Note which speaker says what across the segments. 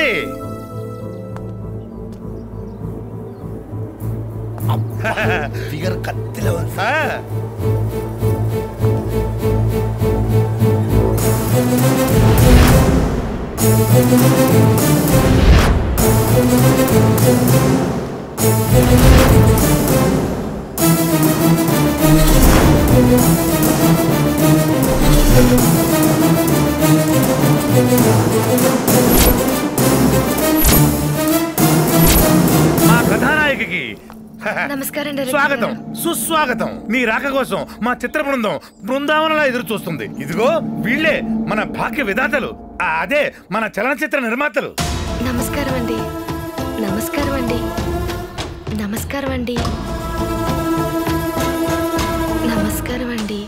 Speaker 1: ఉంది
Speaker 2: ఫిగర్ కత్తిలో ఉంది
Speaker 1: ఆ, మా కథానాయకికి
Speaker 3: నమస్కారం డైరెక్టర్
Speaker 1: స్వాగతం
Speaker 3: గారు.
Speaker 1: సుస్వాగతం నీ రాక కోసం మా చిత్ర బృందం బృందావనంలా ఎదురు చూస్తుంది ఇదిగో వీళ్ళే మన భాగ్య విధాతలు ఆ, అదే మన చలనచిత్ర నిర్మాతలు
Speaker 3: నమస్కారం అండి నమస్కారం అండి నమస్కారం అండి నమస్కారం అండి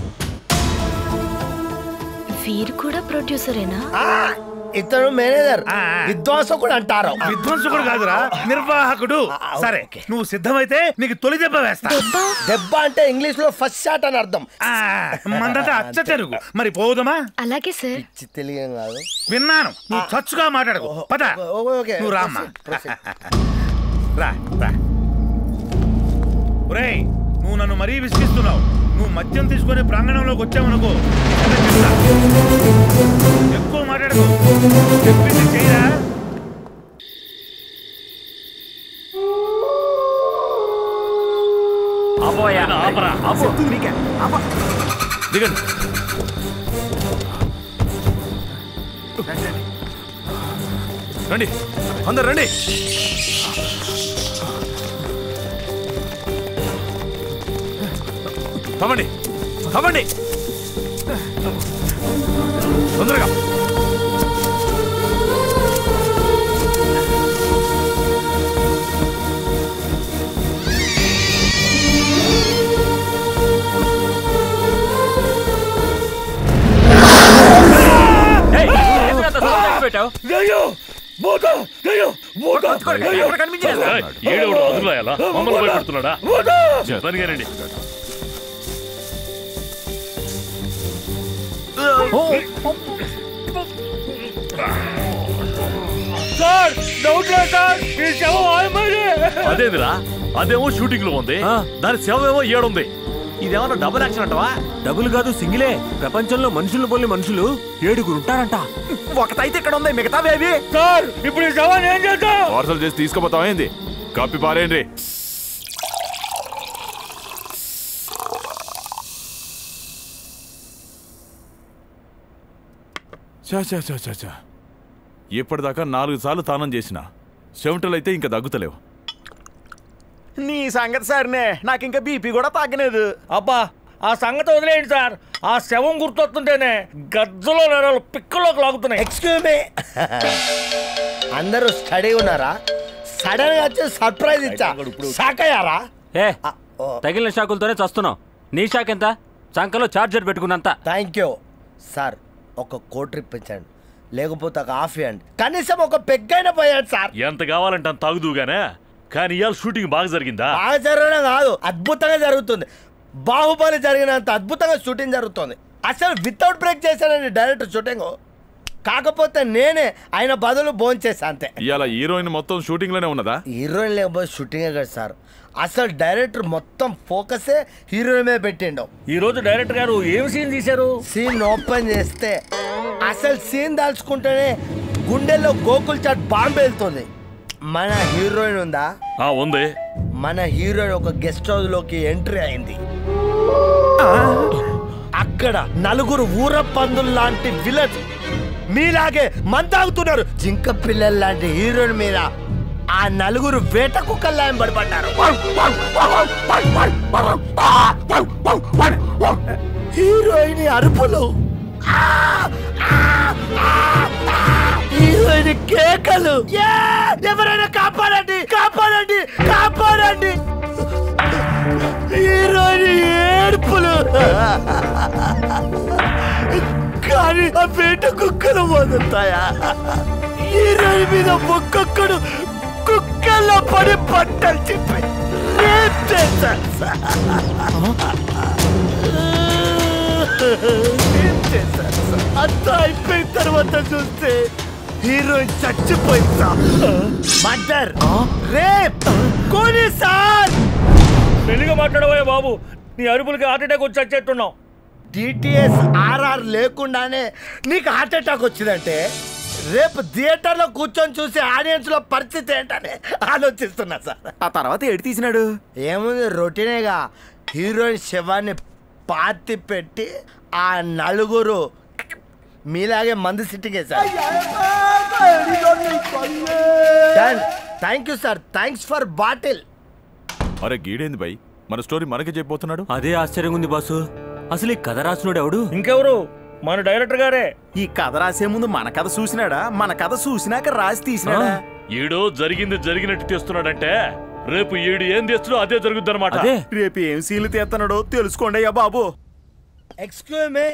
Speaker 3: వీరు కూడా ప్రొడ్యూసరేనా
Speaker 2: ఆ, ఇతను మేనేజర్
Speaker 1: ఆ, ఆ.
Speaker 2: విద్వాంసకుడు అంటారు
Speaker 1: విధ్వంసకుడు కాదురా నిర్వాహకుడు
Speaker 2: ఆ,
Speaker 1: సరే
Speaker 2: ఓకే.
Speaker 1: నువ్వు సిద్ధమైతే నీకు తొలి దెబ్బ వేస్తా
Speaker 3: దెబ్బ
Speaker 2: దెబ్బ అంటే ఇంగ్లీష్ లో ఫస్ట్ షాట్ అని అర్థం
Speaker 1: ఆ, మందంతా అచ్చ తెలుగు మరి పోదుమా
Speaker 3: అలాగే సార్
Speaker 2: చి- తెలియదు కాదు
Speaker 1: విన్నాను నువ్వు చచ్చుగా మాట్లాడకు పద
Speaker 2: ఓ- ఓకే.
Speaker 1: నువ్వు రామ్మా
Speaker 2: Proceed, proceed.
Speaker 1: రా రా ఒరేయ్ నువ్వు నన్ను మరీ విసిగిస్తున్నావు నువ్వు మద్యం తీసుకొని ప్రాంగణంలోకి వచ్చావనుకో సంగతి చెప్తా. ఎక్కువ మాట్లాడకు చెప్పింది చేయరా
Speaker 4: దిగండి రండి అందరు రండి తవ్వండి తవ్వండి తొందరగా
Speaker 1: దయ్యో! భూత! దయ్యో! భూత! దయ్యో!
Speaker 5: ఏడేవాడు అదులాయాలా మమ్మల్ని భయపెడుతున్నాడా
Speaker 1: భూత!
Speaker 5: పనిగానండి
Speaker 1: సార్ డౌట్ లేదు సార్ ఈ శవం ఆయమ్మదే.
Speaker 5: అదేందిరా అదేమో షూటింగ్ లో ఉంది దాని శవమేమో ఏడుంది
Speaker 4: ఇదేమన్నా డబుల్ యాక్షన్ అంటవా
Speaker 6: డబుల్ కాదు సింగిలే ప్రపంచంలో మనుషులు పోలి మనుషులు ఏడుగురు ఉంటారంట
Speaker 4: ఒకటైతే ఇక్కడ ఉంది మిగతా బేబీ
Speaker 1: సార్ ఇప్పుడు ఈ శవాన్ని ఏం చేద్దాం
Speaker 7: పార్సల్ చేసి తీసుకుపోతావా ఏంది కప్పి పారేయండి చా చా చా చా చా ఇప్పటిదాకా నాలుగు సార్లు తానం చేసిన చెమటలైతే ఇంకా దగ్గుతలేవు
Speaker 4: నీ సంగతి సరేనే నాకు ఇంకా బీపీ కూడా తగ్గలేదు
Speaker 8: అబ్బా ఆ సంగతి వదిలేయండి సార్ ఆ శవం గుర్తొస్తుంటేనే గజ్జలో నరాలు పిక్కలోకి లాగుతున్నాయి
Speaker 2: ఎక్స్క్యూజ్ మీ అందరూ స్టడీ ఉన్నారా సడన్ గా వచ్చి సర్ప్రైజ్ ఇచ్చా షాక్ అయ్యారా
Speaker 6: ఏ
Speaker 2: ఆ, ఓ,
Speaker 6: తగిలిన షాకులతోనే చస్తున్నావు నీ షాక్ ఎంత చంకలో చార్జర్ పెట్టుకున్నంత
Speaker 2: థ్యాంక్ యూ సార్ ఒక కోట్ ఇప్పించండి లేకపోతే ఒక హాఫ్ ఇవ్వండి కనీసం ఒక పెగ్గైనా పోయాడు సార్
Speaker 5: ఎంత కావాలంటే అంత తాగుదుగానే కానీ ఇవాళ షూటింగ్ బాగా జరిగిందా
Speaker 2: బాగా జరగడం కాదు అద్భుతంగా జరుగుతుంది బాహుబలి జరిగినంత అద్భుతంగా షూటింగ్ జరుగుతుంది అసలు వితౌట్ బ్రేక్ చేశానండి డైరెక్ట్ షూటింగ్ కాకపోతే నేనే ఆయన బదులు భోన్ చేశా అంతే
Speaker 7: ఇవాళ హీరోయిన్ మొత్తం షూటింగ్ లోనే ఉన్నదా
Speaker 2: హీరోయిన్ లేకపోతే షూటింగే కదా సార్ అసలు డైరెక్టర్ మొత్తం ఫోకసే హీరోయిన్ మీద పెట్టిండు
Speaker 8: ఈ రోజు డైరెక్టర్ గారు ఏం సీన్ తీశారు
Speaker 2: సీన్ ఓపెన్ చేస్తే అసలు సీన్ దాల్చుకుంటేనే గుండెల్లో గోకుల్ చాట్ బాంబు వెళ్తుంది మన హీరోయిన్ ఉందా
Speaker 5: ఆ ఉంది
Speaker 2: మన హీరోయిన్ ఒక గెస్ట్ హౌస్ లోకి ఎంట్రీ అయింది అక్కడ నలుగురు ఊర పందులు లాంటి విలన్ మీలాగే మంతాగుతున్నారు జింక పిల్లల లాంటి హీరోయిన్ మీద ఆ నలుగురు వేట కుక్కల్లా పడిపడ్డారు హీరోయిన్ అరుపులు ఆ! ఆ! ఆ! ఆ! హీరోయిన్ కేకలు ఏ! ఎవరైనా కాపాడండి కాపాడండి కాపాడండి హీరోయిన్ ఏడుపులు కానీ ఆ వేట కుక్కలు వదులుతాయా హీరోయిన్ మీద ఒక్కొక్కడు కుక్కల్లో పడి పట్టలు చెప్పి రేప్ చేశారు సార్. రేప్ చేశారు సార్. అంతా అయిపోయిన తర్వాత చూస్తే హీరోయిన్ చచ్చిపోయింది సార్ మర్డర్ రేప్ కోని సార్
Speaker 8: పెళ్లిగా మాట్లాడబోయే బాబు నీ అరుపులకి హార్ట్ అటాక్ వచ్చి చచ్చేట్టున్నావు
Speaker 2: డిటిఎస్ ఆర్ఆర్ లేకుండానే నీకు హార్ట్ అటాక్ వచ్చిందంటే రేపు థియేటర్లో కూర్చొని చూసి ఆడియన్స్ లో పరిస్థితి ఏంటని ఆలోచిస్తున్నా సార్
Speaker 4: ఆ తర్వాత ఏడు తీసినాడు
Speaker 2: ఏముంది రొటీనేగా హీరోయిన్ శవాన్ని పాతి పెట్టి ఆ నలుగురు మీలాగే మందు సిట్టింగ్ వేశారు thank you sir thanks for bottle
Speaker 7: అరే గీడేంది బై మన స్టోరీ మనకే చెప్పబోతున్నాడు
Speaker 6: అదే ఆశ్చర్యంగా ఉంది బాసు అసలు ఈ కథ రాసినోడు ఎవడు
Speaker 8: ఇంకెవరు మన డైరెక్టర్ గారే
Speaker 4: ఈ కథ రాసే ముందు మన కథ చూసినాడా మన కథ చూసినాక రాసి తీసినాడా
Speaker 5: ఈడో జరిగింది జరిగినట్టు తీస్తున్నాడంటే రేపు ఈడు ఏం చేస్తున్నా అదే జరుగుద్ది అనమాట
Speaker 6: అదే
Speaker 4: రేపు ఏం సీన్లు తీస్తున్నాడో తెలుసుకోండి అయ్యా బాబు
Speaker 2: ఎక్స్క్యూజ్ మీ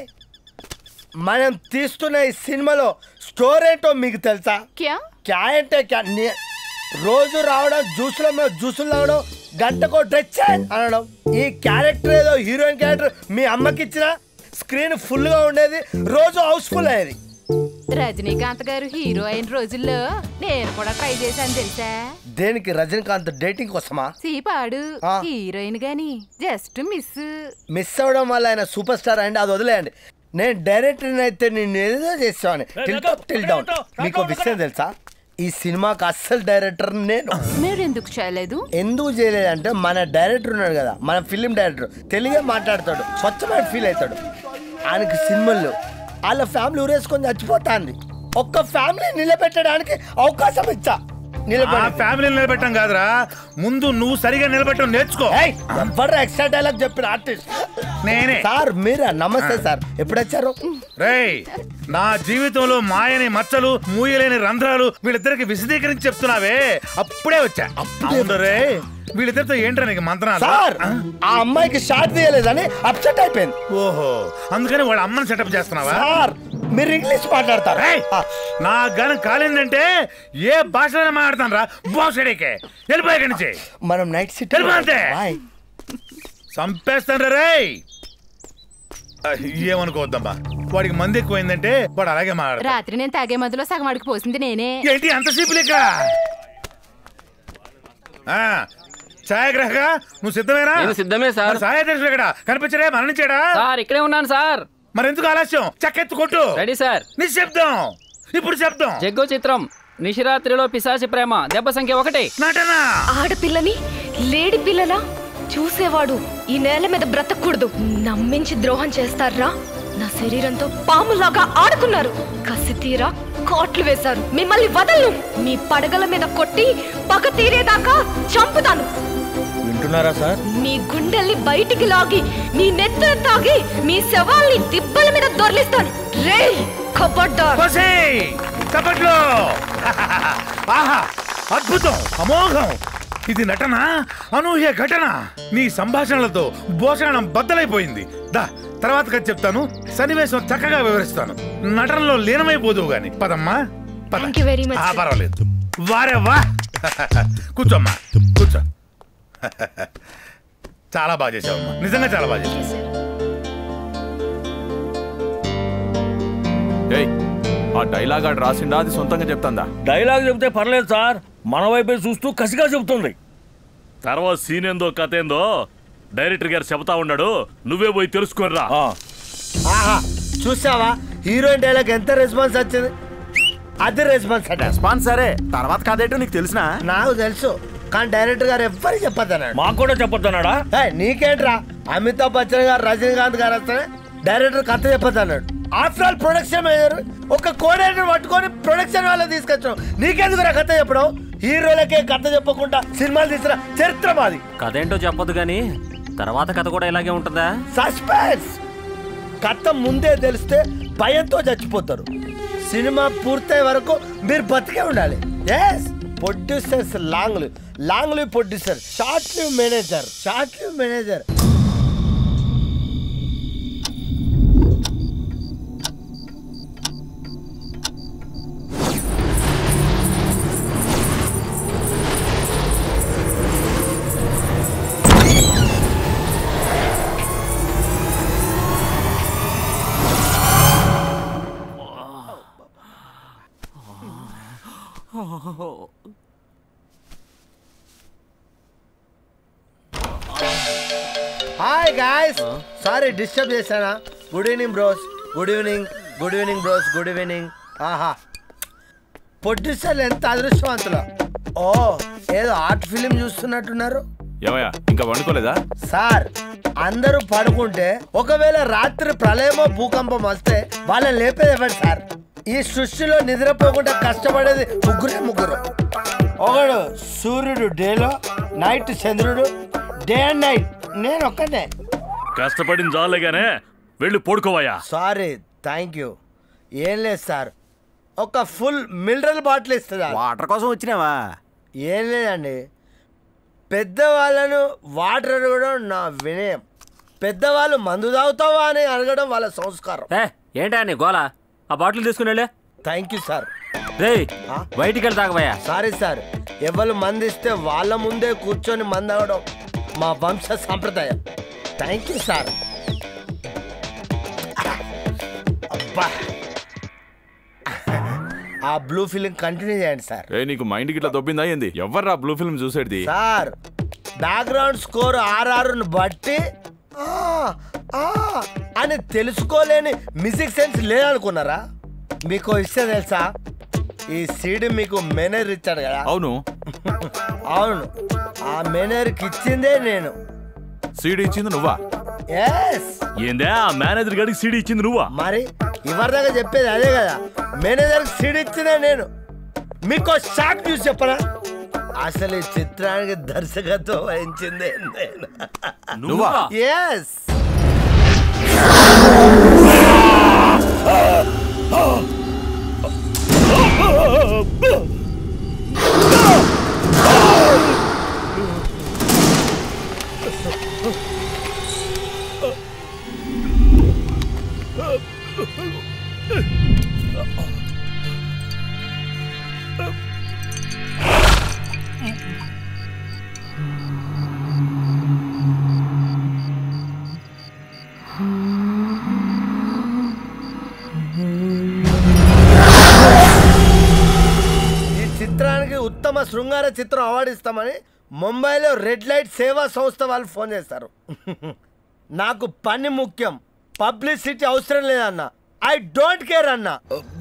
Speaker 2: మనం తీస్తున్న ఈ సినిమాలో స్టోరీ ఏంటో మీకు తెలుసా
Speaker 9: క్యా
Speaker 2: క్యా అంటే క్యా నే- రోజు రావడం జ్యూస్లో మీద జ్యూసులు తాగడం గంటకో డ్రెస్ అనడం ఈ క్యారెక్టర్ ఏదో హీరోయిన్ క్యారెక్టర్ మీ అమ్మకి ఇచ్చిన స్క్రీన్ ఫుల్గా ఉండేది రోజు హౌస్ఫుల్ అయ్యేది
Speaker 9: రజనీకాంత్ గారు హీరో అయిన రోజుల్లో నేను కూడా ట్రై చేశాను తెలుసా
Speaker 2: దేనికి రజనీకాంత్ డేటింగ్ కోసమా
Speaker 9: సీపాడు
Speaker 2: ఆ.
Speaker 9: హీరోయిన్ గాని జస్ట్ మిస్
Speaker 2: మిస్ అవ్వడం వల్ల ఆయన సూపర్ స్టార్ అండి అది వదిలేయండి నేను డైరెక్టర్ అయితే నేను ఏదో చేసామని టిల్ టాప్ టిల్ డౌన్ మీకు విషయం తెలుసా ఈ సినిమాకి అస్సలు డైరెక్టర్ నేను
Speaker 9: మీరు ఎందుకు చేయలేదు
Speaker 2: ఎందుకు చేయలేదంటే మన డైరెక్టర్ ఉన్నాడు కదా మన ఫిలిం డైరెక్టర్ తెలుగే మాట్లాడతాడు స్వచ్ఛమైన ఫీల్ అవుతాడు ఆయనకి సినిమాల్లో వాళ్ళ ఫ్యామిలీ ఊరేసుకొని చచ్చిపోతాంది ఒక్క ఫ్యామిలీ నిలబెట్టడానికి అవకాశం ఇచ్చా
Speaker 1: ఆ
Speaker 2: నిలబెట్ట
Speaker 1: ఫ్యామిలీని నిలబెట్టాం కాదురా ముందు నువ్వు సరిగా నిలబెట్టడం నేర్చుకో
Speaker 2: ఎవరు ఎక్స్ట్రా డైలాగ్ చెప్పిన ఆర్టిస్ట్
Speaker 1: నేనే
Speaker 2: సార్ మీరా నమస్తే సార్ ఎప్పుడు వచ్చారు
Speaker 1: రేయ్ నా జీవితంలో మాయని మచ్చలు మూయలేని రంధ్రాలు వీళ్ళిద్దరికి విశదీకరించి చెప్తున్నావే అప్పుడే వచ్చా అవును రే వీళ్ళిద్దరితో ఏంట్రా నీకు మంత్రాలు
Speaker 2: సార్
Speaker 1: ఆ?
Speaker 2: ఆ అమ్మాయికి షార్ట్ తీయలేదని అప్సెట్ అయిపోయింది
Speaker 1: ఓహో అందుకని వాళ్ళ అమ్మని సెటప్ చేస్తున్నావా
Speaker 2: సార్ మీరు ఇంగ్లీష్ మాట్లాడతారు
Speaker 1: రేయ్,
Speaker 2: ఆ,
Speaker 1: నా గనం కాలిందంటే ఏ భాషలో మాట్లాడతాను రా బాసడికే వెళ్ళిపోయి ఇక్కడి నుంచి
Speaker 2: మనం నైట్ సిటీ
Speaker 1: తెలుపు అంతే. చంపేస్తాను రే ఏమనుకోవద్దమ్మా వాడికి మంది ఎక్కువైందంటే వాడు అలాగే మాట్లాడతాడు
Speaker 9: రాత్రి నేను తాగే మందులో సగం అడుగు పోసింది నేనే
Speaker 1: ఏంటి అంత సీపులు ఇక్కడ ఆ, ఛాయాగ్రహక నువ్వు సిద్ధమేనా
Speaker 10: నేను సిద్ధమే సార్
Speaker 1: మరి ఛాయాగ్రహకుడు ఎక్కడ కనిపించడే మరణించాడా
Speaker 10: సార్ ఇక్కడే ఉన్నాను సార్
Speaker 1: మరి ఎందుకు ఆలస్యం చెక్కెత్తు కొట్టు
Speaker 10: రెడీ సార్
Speaker 1: నిశ్శబ్దం ఇప్పుడు శబ్దం
Speaker 10: జగ్గు చిత్రం నిశిరాత్రిలో పిశాచి ప్రేమ దెబ్బ సంఖ్య ఒకటి
Speaker 1: నటన
Speaker 3: ఆడపిల్లని లేడి పిల్లలా చూసేవాడు ఈ నేల మీద బ్రతకూడదు నమ్మించి ద్రోహం చేస్తారా నా శరీరంతో పాములాగా ఆడుకున్నారు కసి తీరా కోట్లు వేశారు మిమ్మల్ని వదలను మీ పడగల మీద కొట్టి పగ తీరేదాకా చంపుతాను
Speaker 2: వింటున్నారా సార్
Speaker 3: మీ గుండెల్ని బయటికి లాగి మీ నెత్తులు తాగి మీ శవాల్ని దిబ్బల మీద దొర్లిస్తాను రే కబడ్డార్
Speaker 1: కోసే చప్పట్లో ఆహా అద్భుతం అమోఘం ఇది నటన అనూహ్య ఘటన నీ సంభాషణలతో భోషణం బద్దలైపోయింది దా తర్వాత కథ చెప్తాను సన్నివేశం చక్కగా వివరిస్తాను నటనలో లీనమైపోదువు గాని పదమ్మా పద
Speaker 3: Thank you very much,
Speaker 1: ఆ,
Speaker 3: sir.
Speaker 1: పర్వాలేదు వారే వా కూర్చోమ్మా కూర్చో చాలా బాగా చేసావమ్మా నిజంగా చాలా బాగా చేసావు
Speaker 7: ఏయ్ ఆ డైలాగ్ ఆడు రాసిండా అది సొంతంగా చెప్తాందా
Speaker 8: డైలాగ్ చెబితే పర్లేదు సార్ మన వైపే చూస్తూ కసిగా చెబుతుంది
Speaker 5: తర్వాత సీన్ ఏందో కథ ఏందో డైరెక్టర్ గారు చెబుతా ఉన్నాడు నువ్వే పోయి తెలుసుకోర్రా
Speaker 8: ఆ,
Speaker 2: ఆహా చూసావా హీరోయిన్ డైలాగ్ ఎంత రెస్పాన్స్ వచ్చింది అది రెస్పాన్స్ అట
Speaker 4: రెస్పాన్స్ సరే తర్వాత కథేటో నీకు తెలిసినా
Speaker 2: నాకు తెలుసు కానీ డైరెక్టర్ గారు ఎవ్వరికి చెప్పద్దన్నాడు
Speaker 8: మాకు కూడా చెప్పొద్దన్నాడా
Speaker 2: ఏయ్, నీకేంట్రా అమితాబ్ బచ్చన్ గారు రజనీకాంత్ గారు వస్తే డైరెక్టర్ కథ చెప్పదన్నాడు ఆఫ్టర్ ఆల్ ప్రొడక్షన్ మేనేజర్ ఒక కోడైటర్ పట్టుకొని ప్రొడక్షన్ వాళ్ళ తీసుకొచ్చాం నీకెందుకురా కథ చెప్పడం హీరోలకే కథ చెప్పకుండా సినిమాలు తీసిన చరిత్ర మాది
Speaker 6: కథ ఏంటో చెప్పొద్దు కానీ తర్వాత కథ కూడా ఇలాగే ఉంటుందా
Speaker 2: సస్పెన్స్ కథ ముందే తెలిస్తే భయంతో చచ్చిపోతారు సినిమా పూర్తయ్యే వరకు మీరు బతికే ఉండాలి yes producers long live long live producer short live manager short live manager hi guys sorry disturb చేశానా good evening bros good evening good evening bros good evening ఆహా ప్రొడ్యూసర్లు ఎంత అదృష్టవంతులు ఓ ఏదో ఆర్ట్ ఫిలిం చూస్తున్నట్టున్నారు
Speaker 7: ఏమయ్యా ఇంకా వండుకోలేదా
Speaker 2: సార్ అందరూ పడుకుంటే ఒకవేళ రాత్రి ప్రళయమో భూకంపం వస్తే వాళ్ళని లేపేది ఎవరు సార్ ఈ సృష్టిలో నిద్రపోకుండా కష్టపడేది ముగ్గురే ముగ్గురు ఒకడు సూర్యుడు డేలో నైట్ చంద్రుడు డే అండ్ నైట్ నేను ఒక్కనే
Speaker 5: కష్టపడిన జాలేగానే వెళ్ళి పడుకోవయ్యా
Speaker 2: సారీ థ్యాంక్ యూ ఏం లేదు సార్ ఒక ఫుల్ మినరల్ బాటిల్ ఇస్తుందా
Speaker 4: వాటర్ కోసం వచ్చినావా
Speaker 2: ఏం లేదండి పెద్దవాళ్ళను వాటర్ అడగడం నా వినయం పెద్దవాళ్ళు మందు తాగుతావా అని అడగడం వాళ్ళ సంస్కారం
Speaker 6: ఏ ఏంటా నీ గోల ఆ బాటిల్ తీసుకుని వెళ్ళే
Speaker 2: థ్యాంక్ యూ సార్
Speaker 6: రే బయటికి వెళ్ళి తాగబోయా
Speaker 2: సారీ సార్ ఎవరు మంది ఇస్తే వాళ్ళ ముందే కూర్చొని మంది అవడం మా వంశ సాంప్రదాయం థ్యాంక్ యూ సార్ అబ్బా ఆ బ్లూ ఫిలిం కంటిన్యూ చేయండి సార్
Speaker 7: ఏ నీకు మైండ్ గిట్లా దొబ్బిందా ఏంది ఎవర్రా బ్లూ ఫిల్మ్ చూసేది
Speaker 2: సార్ బ్యాక్గ్రౌండ్ స్కోర్ ఆర్ఆర్ను బట్టి ఆ, ఆ అని తెలుసుకోలేని మ్యూజిక్ సెన్స్ లేదనుకున్నారా మీకు ఇస్తే తెలుసా ఈ సీడ్ మీకు మేనేజర్ ఇచ్చాడు కదా
Speaker 7: అవును
Speaker 2: అవును ఆ మేనేజర్కి ఇచ్చిందే నేను
Speaker 7: సీడీ ఇచ్చింది నువ్వా
Speaker 2: ఎస్
Speaker 5: ఏందే ఆ మేనేజర్ గారికి సీడీ ఇచ్చింది నువ్వా
Speaker 2: మరి ఇవరిదాకా చెప్పేది అదే కదా మేనేజర్కి సీడ్ ఇచ్చిందే నేను మీకు షాక్ న్యూస్ చెప్పనా అసలు ఈ చిత్రానికి దర్శకత్వం వహించిందే నేను
Speaker 7: నువ్వా
Speaker 2: ఎస్ ఈ చిత్రానికి ఉత్తమ శృంగార చిత్రం అవార్డు ఇస్తామని ముంబైలో రెడ్ లైట్ సేవా సంస్థ వాళ్ళు ఫోన్ చేస్తారు నాకు పని ముఖ్యం పబ్లిసిటీ అవసరం లేదన్న ఐ డోంట్ కేర్ అన్న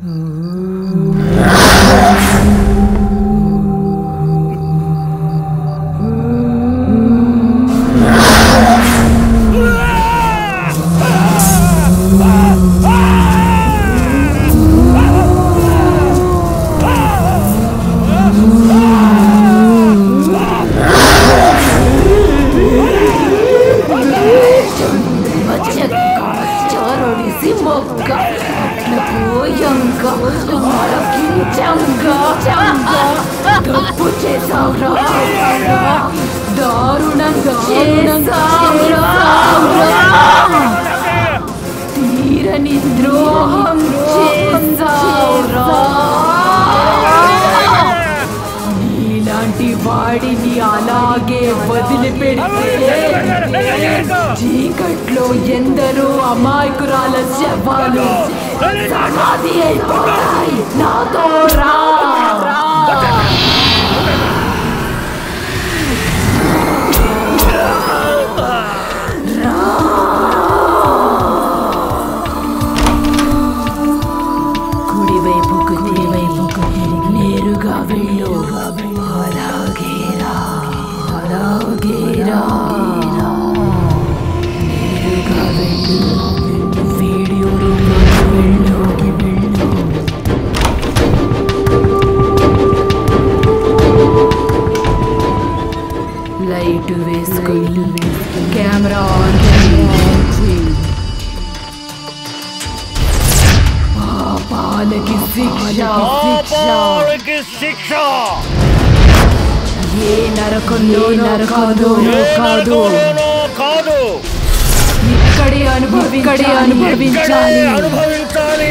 Speaker 11: చరడిసి మొగ్గ పోయంగ మరకించంగ డబ్బు చేసావురా దారుణంగా చేసావురా తీరని ద్రోహం చేసావురా నీలాంటి వాడిని అలాగే వదిలిపెడితే చీకట్లో ఎందరో అమాయకురాల శవాలు సమాధి అయిపోతాయి నాతో రా కుడివైపుకు కుడివైపుకు నేరుగా వెళ్ళు అలాగే రా అలాగే రా నేరుగా వెళ్ళు వీడియో రూమ్లోకి వెళ్ళు వెళ్ళు లైట్ వేసుకొని కెమెరా ఆన్ చేయి పాపాలకి శిక్ష శిక్ష
Speaker 2: శిక్ష
Speaker 11: ఏ నరకంలో నరకాదో కాదు
Speaker 2: కాదు
Speaker 11: ఇక్కడే అనుభవి ఇక్కడే అనుభవించాలి
Speaker 2: అనుభవించాలి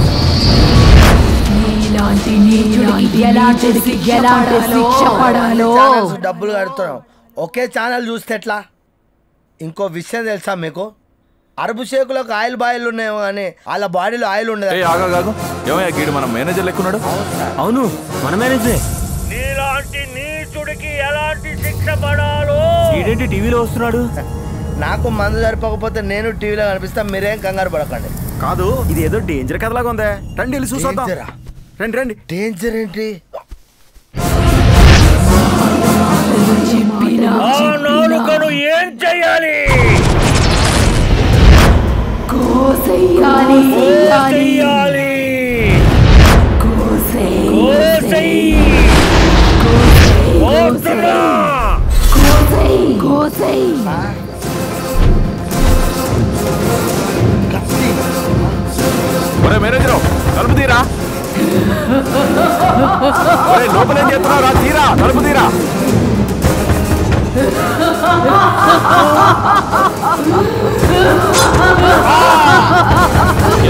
Speaker 11: నీలాంటి నీచుడికి ఎలాంటి శిక్ష ఎలాంటి శిక్ష పడాలో
Speaker 2: ఛానల్స్ డబ్బులు కడుతున్నాం ఒకే ఛానల్ చూస్తే ఎట్లా ఇంకో విషయం తెలుసా మీకు అరబు షేకులకు ఆయిల్ బాయిల్ ఉన్నాయేమో కానీ వాళ్ళ బాడీలో ఆయిల్
Speaker 7: ఏ
Speaker 2: ఉండదు
Speaker 7: ఆగా కాదు ఏమయ్యా గీడు మన మేనేజర్ లెక్కున్నాడు
Speaker 6: అవును మన మేనేజరే
Speaker 8: నీలాంటి నీచుడికి ఎలాంటి శిక్ష పడాలో
Speaker 6: ఈడేంటి టీవీలో వస్తున్నాడు
Speaker 2: నాకు మందు సరిపోకపోతే నేను టీవీలో కనిపిస్తా మీరేం కంగారు పడకండి
Speaker 4: కాదు ఇది ఏదో డేంజర్ కథలాగా ఉందే రండి వెళ్ళి చూసొద్దాం
Speaker 2: డేంజరా?
Speaker 4: రండి రండి
Speaker 2: డేంజర్ ఏంటి
Speaker 8: ఆ నాలుకను ఏం చెయ్యాలి
Speaker 11: కోసేయాలి
Speaker 8: చెయ్యాలి
Speaker 11: కోసేయ్
Speaker 8: కోసేయ్. కోస్తున్నా.
Speaker 11: కోసేయ్ కోసేయ్
Speaker 7: ఒరే మేనేజర్ తలుపు తీరా ఒరే లోపల ఏం చేస్తున్నావు రా తీరా తలుపు తీరా
Speaker 11: ఆ